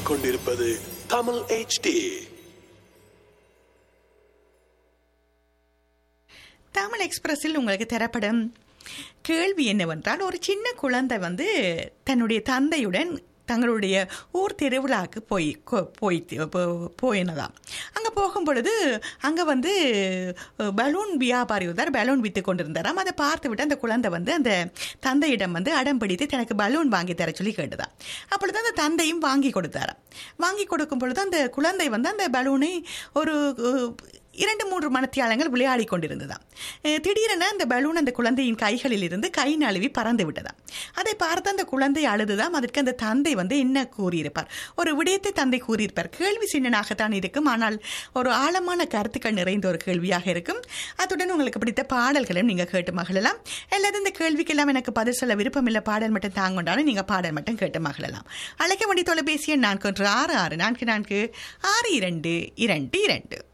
கேட்டுக்கொண்டிருப்பது தமிழ் HD தமிழ் எக்ஸ்பிரஸில் உங்களுக்கு தரப்படும் கேள்வி என்னவென்றால் ஒரு சின்ன குழந்தை வந்து தன்னுடைய தந்தையுடன் தங்களுடைய ஊர் திருவிழாவுக்கு போய் கொ- போய் போ- போயினதாம் அங்கே போகும் பொழுது அங்கே வந்து அஹ், பலூன் வியாபாரி ஒருத்தர் பலூன் விற்று கொண்டிருந்தாராம் அதை பார்த்து விட்டு அந்த குழந்தை வந்து அந்த தந்தையிடம் வந்து அடம் பிடித்து தனக்கு பலூன் வாங்கி தர சொல்லி கேட்டுதான் அப்பொழுது அந்த தந்தையும் வாங்கி கொடுத்தாராம் வாங்கி கொடுக்கும் பொழுது அந்த குழந்தை வந்து அந்த பலூனை ஒரு அஹ், இரண்டு மூன்று மணத்தியாலங்கள் விளையாடி கொண்டிருந்ததாம் அஹ் திடீரென அந்த பலூன் அந்த குழந்தையின் கைகளில் இருந்து கை நழுவி பறந்து விட்டதாம் அதை பார்த்து அந்த குழந்தை அழுதுதாம் அதற்கு அந்த தந்தை வந்து என்ன கூறியிருப்பார் ஒரு விடயத்தை தந்தை கூறியிருப்பார் கேள்வி சின்னனாகத்தான் இருக்கும் ஆனால் ஒரு ஆழமான கருத்துக்கள் நிறைந்த ஒரு கேள்வியாக இருக்கும் அத்துடன் உங்களுக்கு பிடித்த பாடல்களையும் நீங்கள் கேட்டு மகிழலாம் அல்லது இந்த கேள்விக்கெல்லாம் எனக்கு பதில் சொல்ல விருப்பமில்லை பாடல் மட்டும் தாங்கொண்டாலும் நீங்கள் பாடல் மட்டும் கேட்டு மகிழலாம் அழைக்க வேண்டிய தொலைபேசி எண் நான்கு ஒன்று ஆறு ஆறு நான்கு நான்கு ஆறு இரண்டு இரண்டு இரண்டு